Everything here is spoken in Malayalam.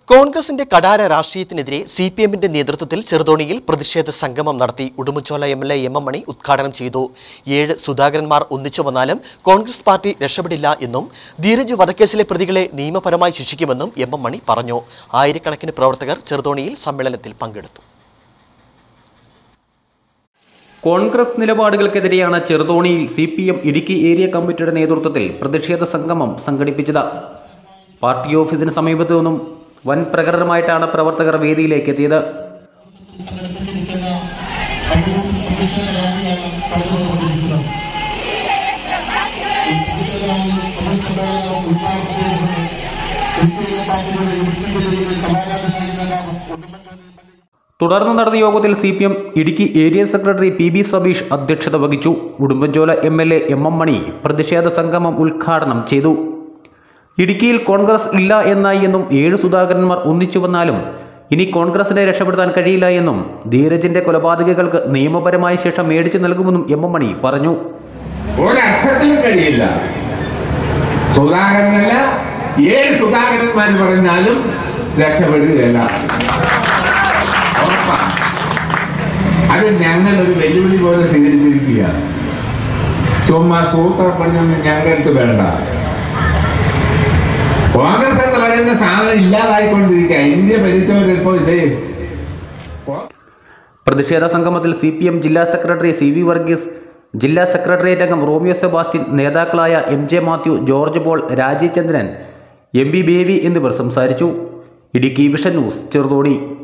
കോൺഗ്രസിന്റെ കടാര രാഷ്ട്രീയത്തിനെതിരെ സി പി എമ്മിന്റെ നേതൃത്വത്തിൽ ചെറുതോണിയിൽ പ്രതിഷേധ സംഗമം നടത്തി Udumbanchola M L A M M Mani ഉദ്ഘാടനം ചെയ്തു ഏഴ് സുധാകരന്മാർ ഒന്നിച്ചു വന്നാലും കോൺഗ്രസ് പാർട്ടി രക്ഷപ്പെടില്ല എന്നും ധീരജ് വധക്കേസിലെ പ്രതികളെ നിയമപരമായി ശിക്ഷിക്കുമെന്നും എം എം മണി പറഞ്ഞു ആയിരക്കണക്കിന് പ്രവർത്തകർ ചെറുതോണിയിൽ സമ്മേളനത്തിൽ പങ്കെടുത്തു കോൺഗ്രസ് നിലപാടുകൾക്കെതിരെയാണ് ചെറുതോണിയിൽ C P M Idukki area കമ്മിറ്റിയുടെ നേതൃത്വത്തിൽ പ്രതിഷേധ സംഗമം സംഘടിപ്പിച്ചത് പാർട്ടി ഓഫീസിന് സമീപത്തു നിന്നും വൻ പ്രകടനമായിട്ടാണ് പ്രവർത്തകർ വേദിയിലേക്ക് എത്തിയത് തുടർന്ന് നടന്ന യോഗത്തിൽ C P M Idukki area secretary P B Sabeesh അധ്യക്ഷത വഹിച്ചു Udumbanchola M L A M M Mani പ്രതിഷേധ സംഗമം ഉദ്ഘാടനം ചെയ്തു ഇടുക്കിയിൽ കോൺഗ്രസ് ഇല്ല എന്നായി എന്നും ഏഴ് സുധാകരന്മാർ ഒന്നിച്ചു വന്നാലും ഇനി കോൺഗ്രസിനെ രക്ഷപ്പെടുത്താൻ കഴിയില്ല എന്നും ധീരജിന്റെ കൊലപാതകികൾക്ക് നിയമപരമായ ശിക്ഷ മേടിച്ചു നൽകുമെന്നും എം എം മണി പറഞ്ഞു ഒരർത്ഥത്തിലും കഴിയില്ല സുധാകരനല്ല ഏഴ് സുധാകരന്മാർ പറഞ്ഞാലും രക്ഷപ്പെടുകയല്ല ഉറപ്പാ. അത് ഞങ്ങൾ ഒരു വെല്ലുവിളി പോലെ സ്വീകരിച്ചിരിക്കുകയാണ് ചുമ്മാ സൂത്രപ്പണിയൊന്നും ഞങ്ങളുടെ അടുത്ത് വേണ്ട കോൺഗ്രസ് എന്ന് പറയുന്ന സാധനം ഇല്ലാതായിക്കൊണ്ടിരിക്കുക ഇന്ത്യ ഭരിച്ചവരിപ്പോ ഇത് പ്രതിഷേധ സംഗമത്തിൽ സി പി എം ജില്ലാ സെക്രട്ടറി സി വി വർഗീസ് ജില്ലാ സെക്രട്ടേറിയറ്റ് അംഗം റോമിയോ സെബാസ്റ്റ്യൻ നേതാക്കളായ M J Mathew George Paul Rajeev Chandran M B Baby എന്നിവർ സംസാരിച്ചു ഇടുക്കി വിഷൻ ന്യൂസ് ചെറുതോണി